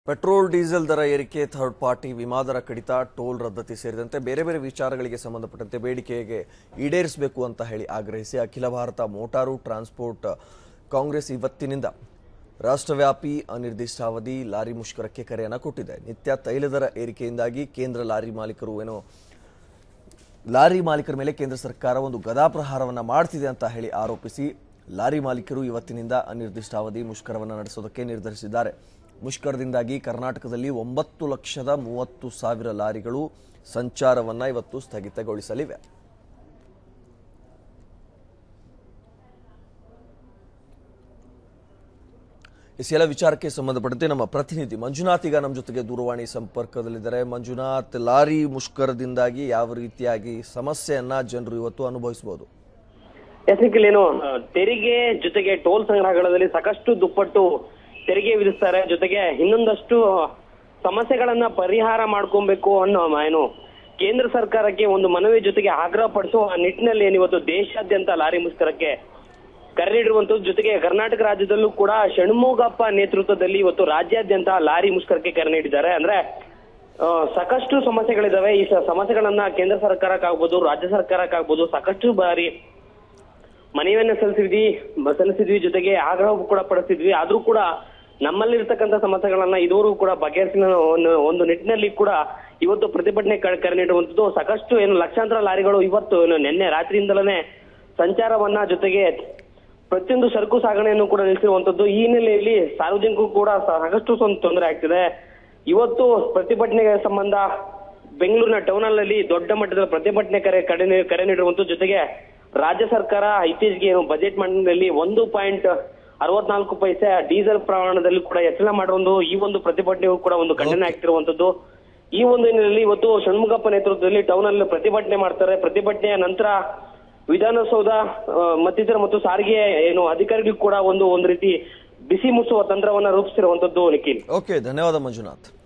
petrol diesel ದರ ಏರಿಕೆ third party ವಿಮಾ ದರ ಕಡಿತ ಟೋಲ್ ರದ್ದತಿ ಸೇರಿದಂತೆ ಬೇರೆ ಬೇರೆ ವಿಚಾರಗಳಿಗೆ ಸಂಬಂಧಪಟ್ಟಂತೆ ಬೇಡಿಕೆಗೆ ಈಡೇರಿಸಬೇಕು ಅಂತ ಹೇಳಿ ಆಗ್ರಹಿಸಿ ಅಖಿಲ ಭಾರತ ಮೋಟಾರು ಟ್ರಾನ್ಸ್ಪೋರ್ಟ್ ಕಾಂಗ್ರೆಸ್ ಇವತ್ತಿನಿಂದ ರಾಷ್ಟ್ರವ್ಯಾಪಿ ಅನಿರ್ದಿಷ್ಟಾವಧಿ ಲಾರಿ ಮುಷ್ಕರಕ್ಕೆ ಕರೆಯನ್ನು ಕೊಟ್ಟಿದೆ ನಿತ್ಯ ತೈಲ ದರ ಏರಿಕೆಯಿಂದಾಗಿ ಕೇಂದ್ರ ಲಾರಿ ಮಾಲೀಕರು ಏನೋ ಲಾರಿ ಮಾಲೀಕರ ಮೇಲೆ ಕೇಂದ್ರ ಸರ್ಕಾರ ಒಂದು ಗದಾಪ್ರಹಾರವನ್ನು ಮಾಡ್ತಿದೆ ಅಂತ ಹೇಳಿ ಆರೋಪಿಸಿ ಲಾರಿ ಮಾಲೀಕರು ಇವತ್ತಿನಿಂದ ಅನಿರ್ದಿಷ್ಟಾವಧಿ ಮುಷ್ಕರವನ್ನು ನಡೆಸೋದಕ್ಕೆ ನಿರ್ಧರಿಸಿದ್ದಾರೆ ಮುಷ್ಕರದಿಂದಾಗಿ ಕರ್ನಾಟಕದಲ್ಲಿ ಒಂಬತ್ತು ಲಕ್ಷದ ಮೂವತ್ತು ಸಾವಿರ ಲಾರಿಗಳು ಸಂಚಾರವನ್ನು ಇವತ್ತು ಸ್ಥಗಿತಗೊಳಿಸಲಿವೆ ಇಷ್ಟೆಲ್ಲ ವಿಚಾರಕ್ಕೆ ಸಂಬಂಧಪಟ್ಟಂತೆ ನಮ್ಮ ಪ್ರತಿನಿಧಿ ಮಂಜುನಾಥ್ ಈಗ ನಮ್ಮ ಜೊತೆಗೆ ದೂರವಾಣಿ ಸಂಪರ್ಕದಲ್ಲಿದ್ದಾರೆ ಮಂಜುನಾಥ್ ಲಾರಿ ಮುಷ್ಕರದಿಂದಾಗಿ ಯಾವ ರೀತಿಯಾಗಿ ಸಮಸ್ಯೆಯನ್ನ ಜನರು ಇವತ್ತು ಅನುಭವಿಸಬಹುದು ಎಸ್ನಿಕಲ್ ಏನು ಆ, ತೆರಿಗೆ ಜೊತೆಗೆ ಟೋಲ್ ಸಂಗ್ರಹಗಳಲ್ಲಿ ಸಾಕಷ್ಟು ದುಪ್ಪಟ್ಟು ತೆರಿಗೆ ವಿಧಿಸ್ತಾರೆ ಜೊತೆಗೆ ಇನ್ನೊಂದಷ್ಟು ಸಮಸ್ಯೆಗಳನ್ನ ಪರಿಹಾರ ಮಾಡ್ಕೊಬೇಕು ಅನ್ನೋ ಮ- ಏನು ಕೇಂದ್ರ ಸರ್ಕಾರಕ್ಕೆ ಒಂದು ಮನವಿ ಜೊತೆಗೆ ಆಗ್ರಹ ಪಡಿಸುವ ನಿಟ್ಟಿನಲ್ಲಿ ಏನು ಇವತ್ತು ದೇಶಾದ್ಯಂತ ಲಾರಿ ಮುಷ್ಕರಕ್ಕೆ ಕರೆ ನೀಡಿರುವಂತದ್ದು ಜೊತೆಗೆ ಕರ್ನಾಟಕ ರಾಜ್ಯದಲ್ಲೂ ಕೂಡ ಷಣ್ಮುಗಪ್ಪ ನೇತೃತ್ವದಲ್ಲಿ ಇವತ್ತು ರಾಜ್ಯಾದ್ಯಂತ ಲಾರಿ ಮುಷ್ಕರಕ್ಕೆ ಕರೆ ನೀಡಿದ್ದಾರೆ ಅಂದ್ರೆ ಆ, ಸಾಕಷ್ಟು ಸಮಸ್ಯೆಗಳಿದಾವೆ ಈ ಸ- ಸಮಸ್ಯೆಗಳನ್ನ ಕೇಂದ್ರ ಸರ್ಕಾರಕ್ಕಾಗ್ಬೋದು ರಾಜ್ಯ ಸರ್ಕಾರಕ್ಕಾಗ್ಬೋದು ಸಾಕಷ್ಟು ಬಾರಿ ಮನವಿಯನ್ನ ಸಲ್ಲಿಸಿದ್ವಿ ಬ- ಸಲ್ಲಿಸಿದ್ವಿ ಜೊತೆಗೆ ಆಗ್ರಹ ಕೂಡ ಪಡಿಸಿದ್ವಿ ಆದ್ರೂ ಕೂಡ ನಮ್ಮಲ್ಲಿರ್ತಕ್ಕಂಥ ಸಮಸ್ಯೆಗಳನ್ನ ಇದುವರೆಗೂ ಕೂಡ ಬಗೆಹರಿಸಿನ ಒಂದು ಒಂದು ನಿಟ್ಟಿನಲ್ಲಿ ಕೂಡ ಇವತ್ತು ಪ್ರತಿಭಟನೆ ಕ- ಕರೆ ನೀಡುವಂತದ್ದು ಸಾಕಷ್ಟು ಏನು ಲಕ್ಷಾಂತರ ಲಾರಿಗಳು ಇವತ್ತು ಏನು ನಿನ್ನೆ ರಾತ್ರಿಯಿಂದಲೇ ಸಂಚಾರವನ್ನ ಜೊತೆಗೆ ಪ್ರತಿಯೊಂದು ಸರಕು ಸಾಗಣೆಯನ್ನು ಕೂಡ ನಿಲ್ಲಿಸಿರುವಂತದ್ದು ಈ ಹಿನ್ನೆಲೆಯಲ್ಲಿ ಸಾರ್ವಜನಿಕರು ಕೂಡ ಸಾಕಷ್ಟು ಒಂದು ತೊಂದರೆ ಆಗ್ತಿದೆ ಇವತ್ತು ಪ್ರತಿಭಟನೆಗೆ ಸಂಬಂಧ ಬೆಂಗಳೂರಿನ ಟೌನ್ ಅಲ್ಲಿ ದೊಡ್ಡ ಮಟ್ಟದ ಪ್ರತಿಭಟನೆ ಕರೆ ಕರೆ ನೀ- ಕರೆ ನೀಡಿರುವಂತ ಜೊತೆಗೆ ರಾಜ್ಯ ಸರ್ಕಾರ ಇತ್ತೀಚೆಗೆ ಏನು ಬಜೆಟ್ ಮಂಡನೆಯಲ್ಲಿ ಒಂದು ಪಾಯಿಂಟ್ ಅರವತ್ನಾಲ್ಕು ಪೈಸೆ ಡೀಸೆಲ್ ಪ್ರಮಾಣದಲ್ಲಿ ಕೂಡ ಹೆಚ್ಚಳ ಮಾಡಿರುವುದು ಈ ಒಂದು ಪ್ರತಿಭಟನೆಗೂ ಕೂಡ ಒಂದು ಖಂಡನೆ ಆಗ್ತಿರುವಂತದ್ದು ಈ ಒಂದು ಹಿನ್ನೆಲೆಯಲ್ಲಿ ಇವತ್ತು ಷಣ್ಮುಗಪ್ಪ ನೇತೃತ್ವದಲ್ಲಿ ಟೌನ್ ಅಲ್ಲಿ ಪ್ರತಿಭಟನೆ ಮಾಡ್ತಾರೆ ಪ್ರತಿಭಟನೆಯ ನಂತರ ವಿಧಾನಸೌಧ ಆ, ಮತ್ತಿತರ ಮತ್ತು ಸಾರಿಗೆ ಏನು ಅಧಿಕಾರಿಗಳು ಕೂಡ ಒಂದು ಒಂದು ರೀತಿ ಬಿಸಿ ಮುಚ್ಚುವ ತಂತ್ರವನ್ನ ರೂಪಿಸಿರುವಂತದ್ದು ನಿಖಿಲ್ ಓಕೆ ಧನ್ಯವಾದ ಮಂಜುನಾಥ್